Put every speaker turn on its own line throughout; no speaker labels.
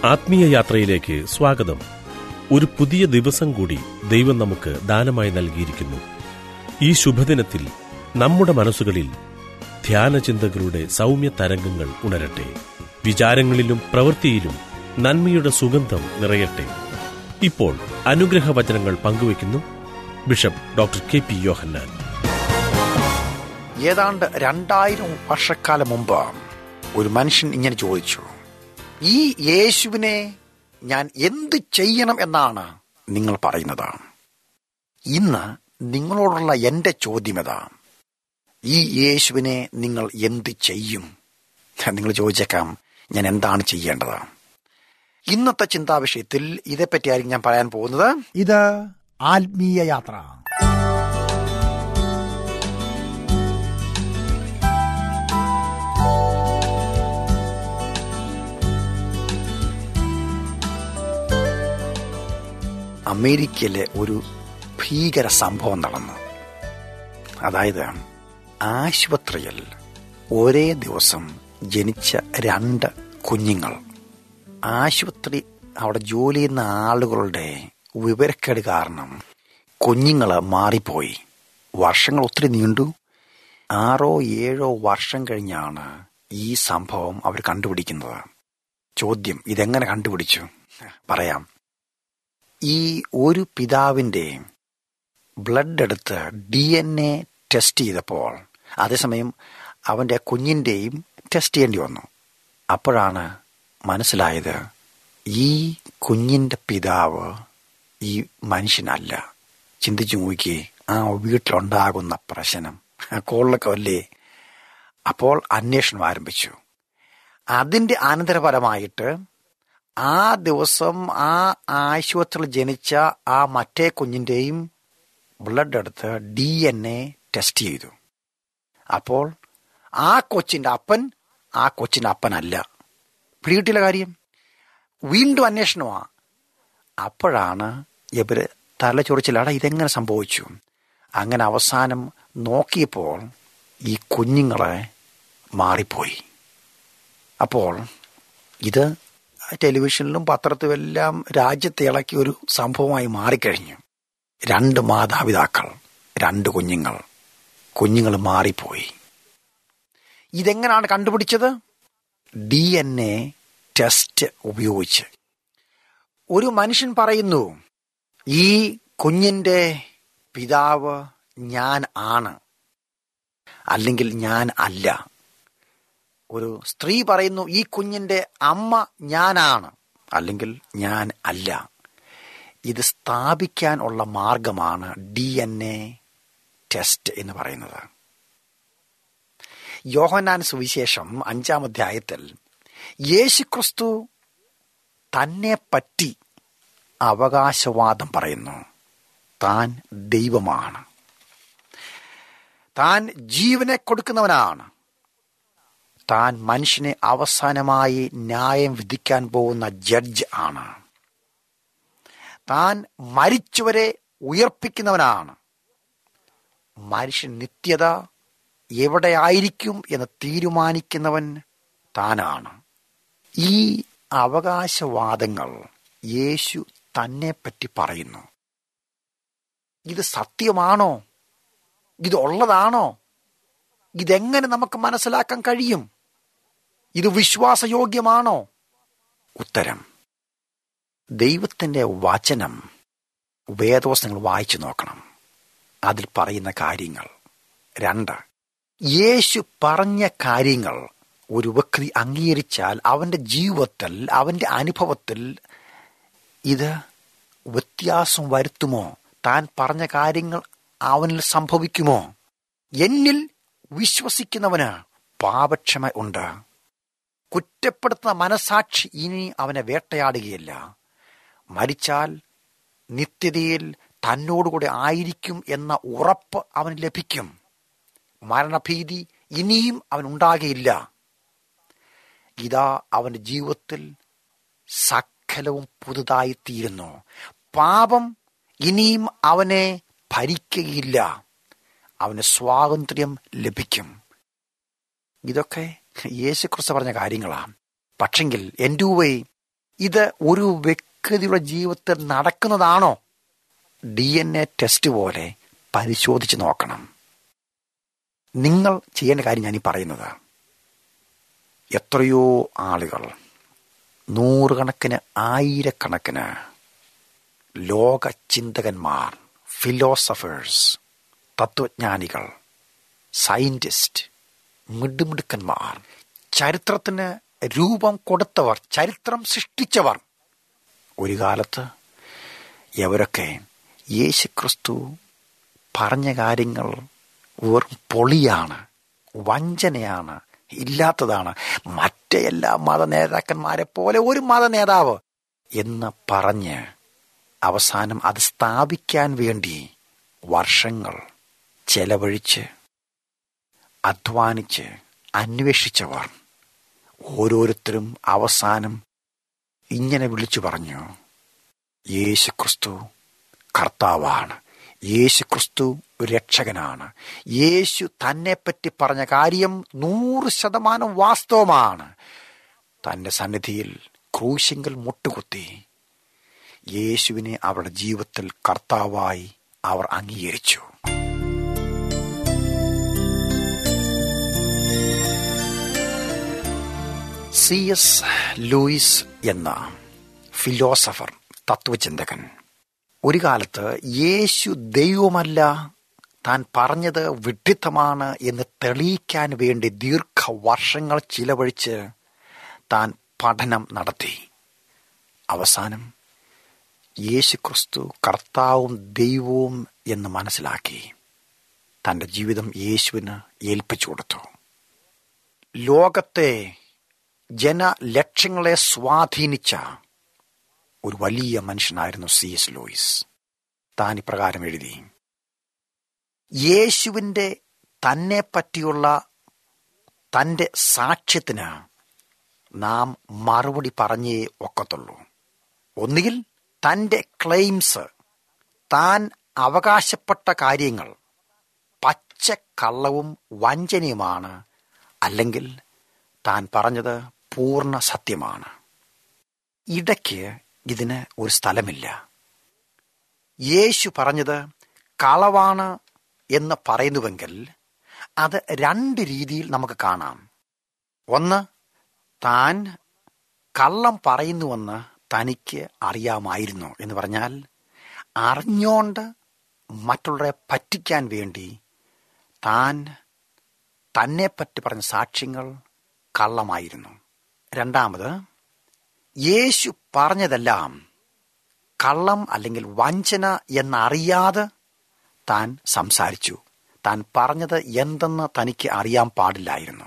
ആത്മീയ യാത്രയിലേക്ക് സ്വാഗതം ഒരു പുതിയ ദിവസം കൂടി ദൈവം നമുക്ക് ദാനമായി നൽകിയിരിക്കുന്നു ഈ ശുഭദിനത്തിൽ നമ്മുടെ മനസ്സുകളിൽ ധ്യാനചിന്തകളുടെ സൗമ്യ തരംഗങ്ങൾ ഉണരട്ടെ വിചാരങ്ങളിലും പ്രവൃത്തിയിലും നന്മയുടെ സുഗന്ധം നിറയട്ടെ ഇപ്പോൾ അനുഗ്രഹവചനങ്ങൾ പങ്കുവയ്ക്കുന്നു bishop doctor K P Yohannan
ഏതാണ്ട് രണ്ടായിരം വർഷക്കാലം മുമ്പ് ഒരു മനുഷ്യൻ ഇങ്ങനെ ചോദിച്ചു ഈ യേശുവിനെ ഞാൻ എന്ത് ചെയ്യണം എന്നാണ് നിങ്ങൾ പറയുന്നത് ഇന്ന് നിങ്ങളോടുള്ള എന്റെ ചോദ്യമതാ ഈ യേശുവിനെ നിങ്ങൾ എന്ത് ചെയ്യും നിങ്ങൾ ചോദിച്ചേക്കാം ഞാൻ എന്താണ് ചെയ്യേണ്ടത് ഇന്നത്തെ ചിന്താ വിഷയത്തിൽ ഇതേപ്പറ്റിയായിരിക്കും ഞാൻ പറയാൻ പോകുന്നത്
ഇത് ആത്മീയ യാത്ര
അമേരിക്കയിലെ ഒരു ഭീകര സംഭവം നടന്നു അതായത് ആശുപത്രിയിൽ ഒരേ ദിവസം ജനിച്ച രണ്ട് കുഞ്ഞുങ്ങൾ ആശുപത്രി അവിടെ ജോലി ചെയ്യുന്ന ആളുകളുടെ വിവരക്കേട് കാരണം കുഞ്ഞുങ്ങൾ മാറിപ്പോയി വർഷങ്ങൾ ഒത്തിരി നീണ്ടു ആറോ ഏഴോ വർഷം കഴിഞ്ഞാണ് ഈ സംഭവം അവർ കണ്ടുപിടിക്കുന്നത് ചോദ്യം ഇതെങ്ങനെ കണ്ടുപിടിച്ചു പറയാം ഈ ഒരു പിതാവിൻ്റെ ബ്ലഡ് എടുത്ത് ഡി എൻ എ ടെസ്റ്റ് ചെയ്തപ്പോൾ അതേസമയം അവൻ്റെ കുഞ്ഞിൻ്റെയും ടെസ്റ്റ് ചെയ്യേണ്ടി വന്നു അപ്പോഴാണ് മനസ്സിലായത് ഈ കുഞ്ഞിൻ്റെ പിതാവ് ഈ മനുഷ്യനല്ല ചിന്തിച്ചു നോക്കി ആ വീട്ടിലുണ്ടാകുന്ന പ്രശ്നം കോളിലൊക്കെ അല്ലേ അപ്പോൾ അന്വേഷണം ആരംഭിച്ചു അതിൻ്റെ അനന്തരഫലമായിട്ട് ആ ദിവസം ആ ആശുപത്രിയിൽ ജനിച്ച ആ മറ്റേ കുഞ്ഞിൻ്റെയും ബ്ലഡ് എടുത്ത് ഡി എൻ എ ടെസ്റ്റ് ചെയ്തു അപ്പോൾ ആ കൊച്ചിൻ്റെ അപ്പൻ ആ കൊച്ചിൻ്റെ അപ്പനല്ല പിടികിട്ടില്ല കാര്യം വീണ്ടും അന്വേഷണമാണ് അപ്പോഴാണ് ഇവര് തല ചൊറിച്ചിലാടാ ഇതെങ്ങനെ സംഭവിച്ചു അങ്ങനെ അവസാനം നോക്കിയപ്പോൾ ഈ കുഞ്ഞുങ്ങളെ മാറിപ്പോയി അപ്പോൾ ഇത് ടെലിവിഷനിലും പത്രത്തിലും എല്ലാം രാജ്യത്തെ ഇളക്കിയ ഒരു സംഭവമായി മാറിക്കഴിഞ്ഞു രണ്ട് മാതാപിതാക്കൾ രണ്ട് കുഞ്ഞുങ്ങൾ കുഞ്ഞുങ്ങൾ മാറിപ്പോയി ഇതെങ്ങനെയാണ് കണ്ടുപിടിച്ചത് ഡി എൻ എ ടെസ്റ്റ് ഉപയോഗിച്ച് ഒരു മനുഷ്യൻ പറയുന്നു ഈ കുഞ്ഞിൻ്റെ പിതാവ് ഞാൻ ആണ് അല്ലെങ്കിൽ ഞാൻ അല്ല ഒരു സ്ത്രീ പറയുന്നു ഈ കുഞ്ഞിൻ്റെ അമ്മ ഞാനാണ് അല്ലെങ്കിൽ ഞാൻ അല്ല ഇത് സ്ഥാപിക്കാനുള്ള മാർഗമാണ് ഡി എൻ എ ടെസ്റ്റ് എന്ന് പറയുന്നത് യോഹനാൻ സുവിശേഷം അഞ്ചാം അധ്യായത്തിൽ യേശുക്രിസ്തു തന്നെ പറ്റി അവകാശവാദം പറയുന്നു താൻ ദൈവമാണ് താൻ ജീവനെ കൊടുക്കുന്നവനാണ് താൻ മനുഷ്യനെ അവസാനമായി ന്യായം വിധിക്കാൻ പോകുന്ന ജഡ്ജ് ആണ് താൻ മരിച്ചവരെ ഉയർപ്പിക്കുന്നവനാണ് മനുഷ്യൻ നിത്യത എവിടെയായിരിക്കും എന്ന് തീരുമാനിക്കുന്നവൻ താനാണ് ഈ അവകാശവാദങ്ങൾ യേശു തന്നെ പറ്റി പറയുന്നു ഇത് സത്യമാണോ ഇത് ഉള്ളതാണോ ഇതെങ്ങനെ നമുക്ക് മനസ്സിലാക്കാൻ കഴിയും ഇത് വിശ്വാസയോഗ്യമാണോ ഉത്തരം ദൈവത്തിൻ്റെ വചനം വേദോസ്തങ്ങൾ വായിച്ചു നോക്കണം അതിൽ പറയുന്ന കാര്യങ്ങൾ രണ്ട് യേശു പറഞ്ഞ കാര്യങ്ങൾ ഒരു വ്യക്തി അംഗീകരിച്ചാൽ അവൻ്റെ ജീവിതത്തിൽ അവൻ്റെ അനുഭവത്തിൽ ഇത് വ്യത്യാസം വരുത്തുമോ താൻ പറഞ്ഞ കാര്യങ്ങൾ അവനിൽ സംഭവിക്കുമോ എന്നിൽ വിശ്വസിക്കുന്നവന് പാപക്ഷമ ഉണ്ട് കുറ്റപ്പെടുത്തുന്ന മനസാക്ഷി ഇനി അവനെ വേട്ടയാടുകയില്ല മരിച്ചാൽ നിത്യതയിൽ തന്നോടുകൂടെ ആയിരിക്കും എന്ന ഉറപ്പ് അവന് ലഭിക്കും മരണഭീതി ഇനിയും അവൻ ഉണ്ടാകുകയില്ല ഇതാ അവന്റെ ജീവിതത്തിൽ സകലവും പുതുതായി തീരുന്നു പാപം ഇനിയും അവനെ ഭരിക്കുകയില്ല അവന് സ്വാതന്ത്ര്യം ലഭിക്കും ഇതൊക്കെ യേശുക്രിസ്തു പറഞ്ഞ കാര്യങ്ങളാണ് പക്ഷെങ്കിൽ എൻ്റെ ഉവേ ഇത് ഒരു വ്യക്തിയുടെ ജീവിതത്തിൽ നടക്കുന്നതാണോ ഡി എൻ എ ടെസ്റ്റ് പോലെ പരിശോധിച്ച് നോക്കണം നിങ്ങൾ ചെയ്യേണ്ട കാര്യം ഞാൻ ഈ പറയുന്നത് എത്രയോ ആളുകൾ നൂറുകണക്കിന് ആയിരക്കണക്കിന് ലോക ചിന്തകന്മാർ ഫിലോസഫേഴ്സ് തത്വജ്ഞാനികൾ സയന്റിസ്റ്റ് മിടുമിടുക്കന്മാർ ചരിത്രത്തിന് രൂപം കൊടുത്തവർ ചരിത്രം സൃഷ്ടിച്ചവർ ഒരു കാലത്ത് എവരൊക്കെ യേശുക്രിസ്തു പറഞ്ഞ കാര്യങ്ങൾ വെറും പൊളിയാണ് വഞ്ചനയാണ് ഇല്ലാത്തതാണ് മറ്റേ എല്ലാ മത നേതാക്കന്മാരെ പോലെ ഒരു മത നേതാവ് എന്ന് പറഞ്ഞ് അവസാനം അത് സ്ഥാപിക്കാൻ വേണ്ടി വർഷങ്ങൾ ചെലവഴിച്ച് അധ്വാനിച്ച് അന്വേഷിച്ചവർ ഓരോരുത്തരും അവസാനം ഇങ്ങനെ വിളിച്ചു പറഞ്ഞു യേശുക്രിസ്തു കർത്താവാണ് യേശുക്രിസ്തു രക്ഷകനാണ് യേശു തന്നെപ്പറ്റി പറഞ്ഞ കാര്യം നൂറ് ശതമാനം വാസ്തവമാണ് തന്റെ സന്നിധിയിൽ ക്രൂശിങ്കൽ മുട്ടുകുത്തി യേശുവിനെ അവരുടെ ജീവിതത്തിൽ കർത്താവായി അവർ അംഗീകരിച്ചു സി എസ് ലൂയിസ് എന്ന ഫിലോസഫർ തത്വചിന്തകൻ ഒരു കാലത്ത് യേശു ദൈവമല്ല താൻ പറഞ്ഞത് വിഡ്ഢിത്തമാണ് എന്ന് തെളിയിക്കാൻ വേണ്ടി ദീർഘവർഷങ്ങൾ ചിലവഴിച്ച് താൻ പഠനം നടത്തി അവസാനം യേശുക്രിസ്തു കർത്താവും ദൈവവും എന്ന് മനസ്സിലാക്കി തന്റെ ജീവിതം യേശുവിന് ഏൽപ്പിച്ചു കൊടുത്തു ലോകത്തെ ജനലക്ഷങ്ങളെ സ്വാധീനിച്ച ഒരു വലിയ മനുഷ്യനായിരുന്നു സി എസ് ലൂയിസ് താൻ ഇപ്രകാരം എഴുതി യേശുവിൻ്റെ തന്നെ പറ്റിയുള്ള തൻ്റെ സാക്ഷ്യത്തിന് നാം മറുപടി പറഞ്ഞേ ഒക്കത്തുള്ളൂ ഒന്നുകിൽ തൻ്റെ ക്ലെയിംസ് താൻ അവകാശപ്പെട്ട കാര്യങ്ങൾ പച്ചക്കള്ളവും വഞ്ചനയുമാണ് അല്ലെങ്കിൽ താൻ പറഞ്ഞത് പൂർണ്ണ സത്യമാണ് ഇടയ്ക്ക് ഇതിന് ഒരു സ്ഥലമില്ല യേശു പറഞ്ഞത് കളവാണ് എന്ന് പറയുന്നുവെങ്കിൽ അത് രണ്ട് രീതിയിൽ നമുക്ക് കാണാം ഒന്ന് താൻ കള്ളം പറയുന്നുവെന്ന് തനിക്ക് അറിയാമായിരുന്നു എന്ന് പറഞ്ഞാൽ അറിഞ്ഞോണ്ട് മറ്റുള്ളവരെ പറ്റിക്കാൻ വേണ്ടി താൻ തന്നെപ്പറ്റി പറഞ്ഞ സാക്ഷ്യങ്ങൾ കള്ളമായിരുന്നു രണ്ടാമത് യേശു പറഞ്ഞതെല്ലാം കള്ളം അല്ലെങ്കിൽ വഞ്ചന എന്നറിയാതെ താൻ സംസാരിച്ചു താൻ പറഞ്ഞത് എന്തെന്ന് തനിക്ക് അറിയാൻ പാടില്ലായിരുന്നു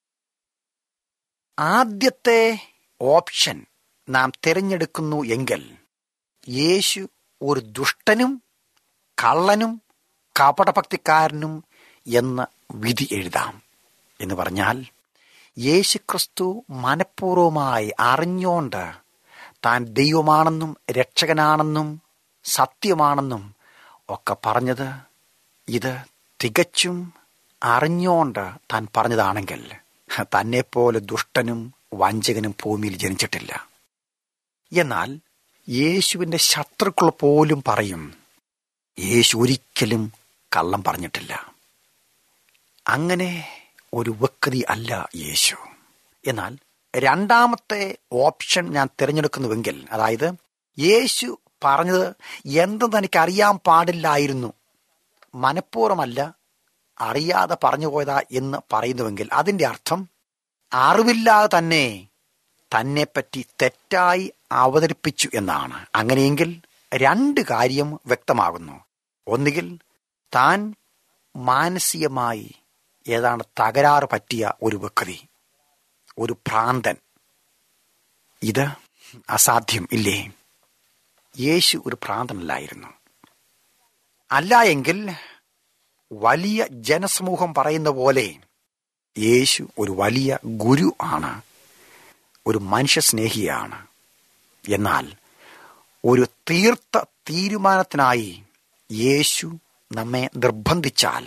ആദ്യത്തെ ഓപ്ഷൻ നാം തിരഞ്ഞെടുക്കുന്നു എങ്കിൽ യേശു ഒരു ദുഷ്ടനും കള്ളനും കപടഭക്തിക്കാരനും എന്ന് വിധി എഴുതാം എന്ന് പറഞ്ഞാൽ യേശുക്രിസ്തു മനഃപൂർവമായി അറിഞ്ഞോണ്ട് താൻ ദൈവമാണെന്നും രക്ഷകനാണെന്നും സത്യമാണെന്നും ഒക്കെ പറഞ്ഞത് ഇത് തികച്ചും അറിഞ്ഞോണ്ട് താൻ പറഞ്ഞതാണെങ്കിൽ തന്നെപ്പോലെ ദുഷ്ടനും വഞ്ചകനും ഭൂമിയിൽ ജനിച്ചിട്ടില്ല എന്നാൽ യേശുവിൻ്റെ ശത്രുക്കൾ പോലും പറയും യേശു ഒരിക്കലും കള്ളം പറഞ്ഞിട്ടില്ല അങ്ങനെ ഒരു വ്യക്തി അല്ല യേശു എന്നാൽ രണ്ടാമത്തെ ഓപ്ഷൻ ഞാൻ തിരഞ്ഞെടുക്കുന്നുവെങ്കിൽ അതായത് യേശു പറഞ്ഞത് എന്തെന്ന് എനിക്ക് അറിയാൻ പാടില്ലായിരുന്നു മനഃപൂർവ്വമല്ല അറിയാതെ പറഞ്ഞു പോയതാ എന്ന് പറയുന്നുവെങ്കിൽ അതിന്റെ അർത്ഥം അറിവില്ലാതെ തന്നെ തന്നെപ്പറ്റി തെറ്റായി അവതരിപ്പിച്ചു എന്നാണ് അങ്ങനെയെങ്കിൽ രണ്ട് കാര്യം വ്യക്തമാകുന്നു ഒന്നുകിൽ താൻ മാനസികമായി ഏതാണ് തകരാറ് പറ്റിയ ഒരു വ്യക്തി ഒരു ഭ്രാന്തൻ ഇത് അസാധ്യം ഇല്ലേ യേശു ഒരു ഭ്രാന്തനല്ലായിരുന്നു അല്ല എങ്കിൽ വലിയ ജനസമൂഹം പറയുന്ന പോലെ യേശു ഒരു വലിയ ഗുരു ആണ് ഒരു മനുഷ്യസ്നേഹിയാണ് എന്നാൽ ഒരു തീർത്ത തീരുമാനത്തിനായി യേശു നമ്മെ നിർബന്ധിച്ചാൽ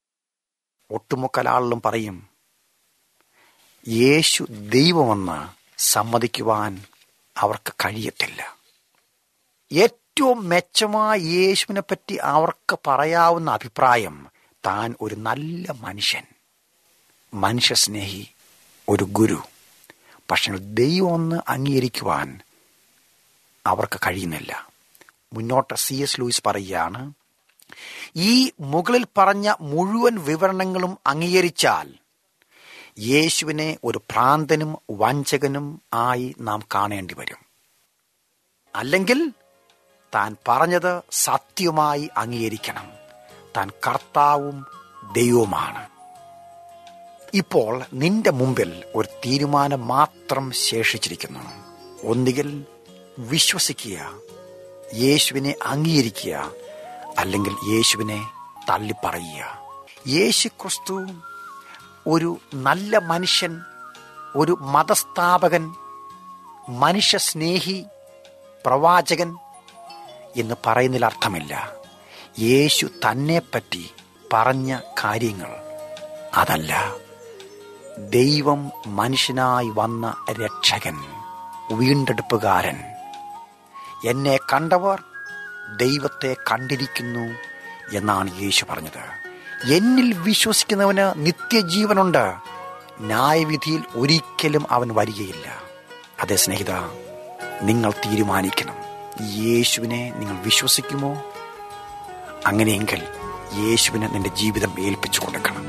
ഒട്ടുമുക്കൽ ആളുകളും പറയും യേശു ദൈവമെന്ന് സമ്മതിക്കുവാൻ അവർക്ക് കഴിയത്തില്ല ഏറ്റവും മെച്ചമായ യേശുവിനെ പറ്റി അവർക്ക് പറയാവുന്ന അഭിപ്രായം താൻ ഒരു നല്ല മനുഷ്യൻ മനുഷ്യസ്നേഹി ഒരു ഗുരു പക്ഷെ ദൈവം ഒന്ന് അംഗീകരിക്കുവാൻ അവർക്ക് കഴിയുന്നില്ല മുന്നോട്ട് സി എസ് ലൂയിസ് പറയുകയാണ് ഈ മുകളിൽ പറഞ്ഞ മുഴുവൻ വിവരണങ്ങളും അംഗീകരിച്ചാൽ യേശുവിനെ ഒരു ഭ്രാന്തനും വഞ്ചകനും ആയി നാം കാണേണ്ടി വരും അല്ലെങ്കിൽ താൻ പറഞ്ഞത് സത്യമായി അംഗീകരിക്കണം താൻ കർത്താവും ദൈവവുമാണ് ഇപ്പോൾ നിന്റെ മുമ്പിൽ ഒരു തീരുമാനം മാത്രം ശേഷിച്ചിരിക്കുന്നു ഒന്നുകിൽ വിശ്വസിക്കുക യേശുവിനെ അംഗീകരിക്കുക അല്ലെങ്കിൽ യേശുവിനെ തള്ളിപ്പറയുക യേശു ക്രിസ്തു ഒരു നല്ല മനുഷ്യൻ ഒരു മതസ്ഥാപകൻ മനുഷ്യസ്നേഹി പ്രവാചകൻ എന്ന് പറയുന്നതിൽ അർത്ഥമില്ല യേശു തന്നെപ്പറ്റി പറഞ്ഞ കാര്യങ്ങൾ അതല്ല ദൈവം മനുഷ്യനായി വന്ന രക്ഷകൻ വീണ്ടെടുപ്പുകാരൻ എന്നെ കണ്ടവർ ദൈവത്തെ കണ്ടിരിക്കുന്നു എന്നാണ് യേശു പറഞ്ഞത് എന്നിൽ വിശ്വസിക്കുന്നവന് നിത്യജീവനുണ്ട് ന്യായവിധിയിൽ ഒരിക്കലും അവൻ വരികയില്ല അതെ സ്നേഹിത നിങ്ങൾ തീരുമാനിക്കണം യേശുവിനെ നിങ്ങൾ വിശ്വസിക്കുമോ അങ്ങനെയെങ്കിൽ യേശുവിന് നിന്റെ ജീവിതം ഏൽപ്പിച്ചു കൊടുക്കണം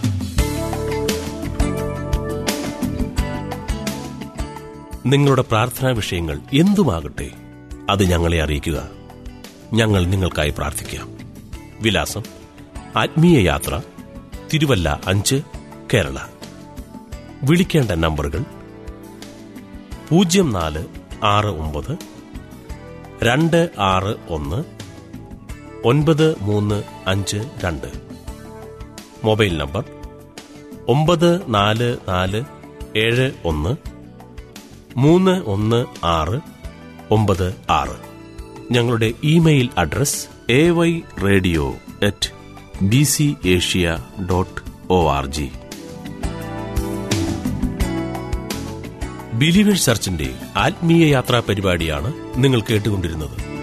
നിങ്ങളുടെ പ്രാർത്ഥനാ വിഷയങ്ങൾ എന്തുമാകട്ടെ അത് ഞങ്ങളെ അറിയിക്കുക ഞങ്ങൾ നിങ്ങൾക്കായി പ്രാർത്ഥിക്കാം വിലാസം ആത്മീയ യാത്ര തിരുവല്ല അഞ്ച് കേരള വിളിക്കേണ്ട നമ്പറുകൾ പൂജ്യം നാല് ആറ് ഒമ്പത് രണ്ട് ആറ് ഒന്ന് ഒൻപത് മൂന്ന് അഞ്ച് രണ്ട് മൊബൈൽ നമ്പർ ഒമ്പത് നാല് നാല് ഏഴ് ഒന്ന് മൂന്ന് ഒന്ന് ആറ് ഒമ്പത് ആറ് ഞങ്ങളുടെ email address A Y radio at B C Asia dot O R G Believers ചർച്ചിന്റെ ആത്മീയ യാത്രാ പരിപാടിയാണ് നിങ്ങൾ കേട്ടുകൊണ്ടിരുന്നത്